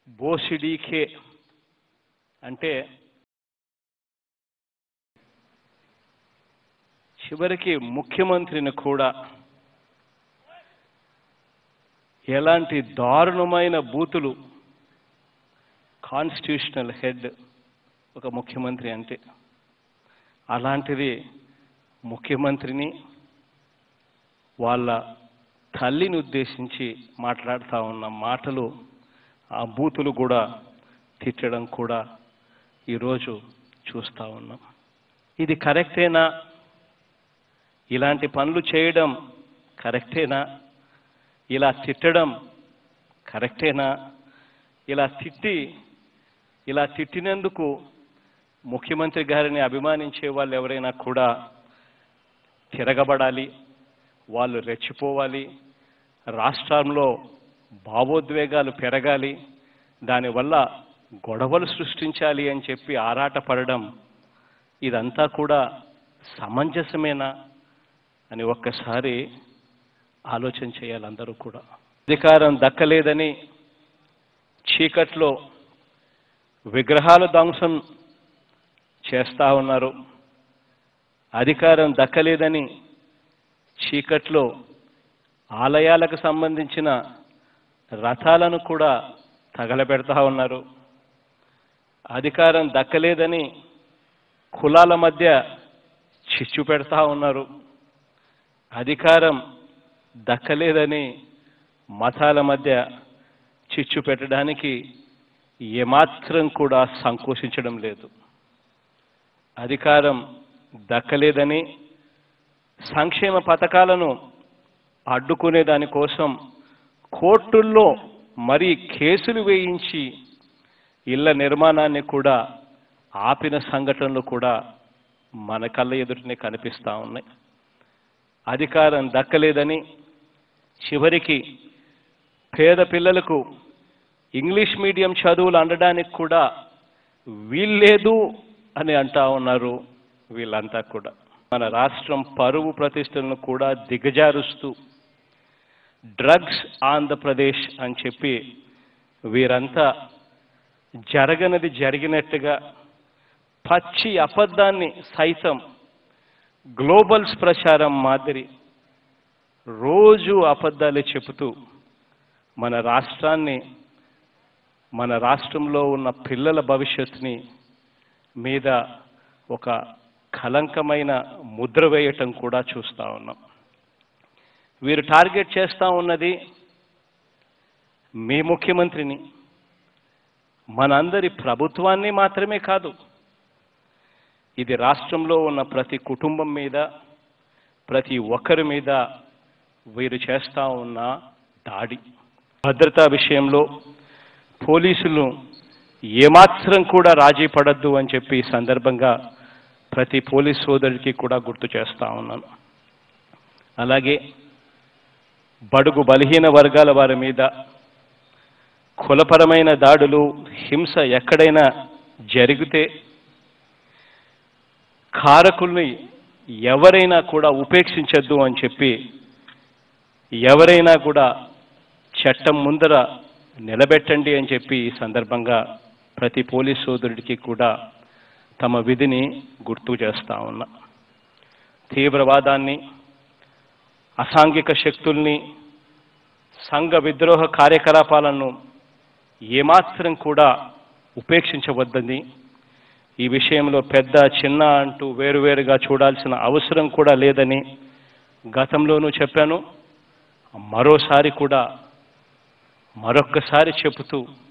బోసిడీకే అంటే చివరికి ముఖ్యమంత్రిని కూడా ఎలాంటి దారుణమైన బూతులు కాన్స్టిట్యూషనల్ హెడ్ ఒక ముఖ్యమంత్రి అంటే అలాంటిది ముఖ్యమంత్రిని వాళ్ళ తల్లిని ఉద్దేశించి మాట్లాడుతూ ఉన్న మాటలు ఆ బూతులు కూడా తిట్టడం కూడా ఈరోజు చూస్తూ ఉన్నాం ఇది కరెక్టేనా ఇలాంటి పనులు చేయడం కరెక్టేనా ఇలా తిట్టడం కరెక్టేనా ఇలా తిట్టి ఇలా తిట్టినందుకు ముఖ్యమంత్రి గారిని అభిమానించే వాళ్ళు ఎవరైనా కూడా తిరగబడాలి వాళ్ళు రెచ్చిపోవాలి రాష్ట్రంలో భావోద్వేగాలు పెరగాలి దానివల్ల గొడవలు సృష్టించాలి అని చెప్పి ఆరాటపడడం ఇదంతా కూడా సమంజసమేనా అని ఒక్కసారి ఆలోచన చేయాలి అందరూ కూడా అధికారం దక్కలేదని చీకట్లో విగ్రహాల ధ్వంసం చేస్తా ఉన్నారు అధికారం దక్కలేదని చీకట్లో ఆలయాలకు సంబంధించిన రథాలను కూడా తగలబెడతా ఉన్నారు అధికారం దక్కలేదని కులాల మధ్య చిచ్చు పెడతా ఉన్నారు అధికారం దక్కలేదని మతాల మధ్య చిచ్చు పెట్టడానికి ఏమాత్రం కూడా సంకోచించడం లేదు అధికారం దక్కలేదని సంక్షేమ పథకాలను అడ్డుకునే దానికోసం కోర్టుల్లో మరీ కేసులు వేయించి ఇళ్ల నిర్మాణాన్ని కూడా ఆపిన సంఘటనలు కూడా మన కళ్ళ ఎదుటనే కనిపిస్తూ ఉన్నాయి అధికారం దక్కలేదని చివరికి పేద పిల్లలకు ఇంగ్లీష్ మీడియం చదువులు అందడానికి కూడా వీల్లేదు అని అంటా ఉన్నారు వీళ్ళంతా కూడా మన రాష్ట్రం పరువు ప్రతిష్టలను కూడా దిగజారుస్తూ డ్రగ్స్ ఆంధ్రప్రదేశ్ అని చెప్పి వీరంతా జరగనది జరిగినట్టుగా పచ్చి అబద్ధాన్ని సైతం గ్లోబల్స్ ప్రచారం మాదిరి రోజు అబద్ధాలే చెబుతూ మన రాష్ట్రాన్ని మన రాష్ట్రంలో ఉన్న పిల్లల భవిష్యత్తుని మీద ఒక కలంకమైన ముద్ర వేయటం కూడా చూస్తూ ఉన్నాం వీరు టార్గెట్ చేస్తూ ఉన్నది మీ ముఖ్యమంత్రిని మనందరి ప్రభుత్వాన్ని మాత్రమే కాదు ఇది రాష్ట్రంలో ఉన్న ప్రతి కుటుంబం మీద ప్రతి ఒక్కరి మీద వీరు చేస్తూ ఉన్న దాడి భద్రతా విషయంలో పోలీసులు ఏమాత్రం కూడా రాజీ పడద్దు అని చెప్పి ఈ సందర్భంగా ప్రతి పోలీస్ సోదరుడికి కూడా గుర్తు చేస్తా ఉన్నాను అలాగే బడుగు బలహీన వర్గాల వారి మీద కులపరమైన దాడులు హింస ఎక్కడైనా జరిగితే కారకుల్ని ఎవరైనా కూడా ఉపేక్షించద్దు అని చెప్పి ఎవరైనా కూడా చట్టం ముందర నిలబెట్టండి అని చెప్పి ఈ సందర్భంగా ప్రతి పోలీస్ సోదరుడికి కూడా తమ విధిని గుర్తు చేస్తా ఉన్నా తీవ్రవాదాన్ని అసాంఘిక శక్తుల్ని సంఘ విద్రోహ కార్యకలాపాలను ఏమాత్రం కూడా ఉపేక్షించవద్దని ఈ విషయంలో పెద్ద చిన్న అంటూ వేరువేరుగా చూడాల్సిన అవసరం కూడా లేదని గతంలోనూ చెప్పాను మరోసారి కూడా మరొక్కసారి చెబుతూ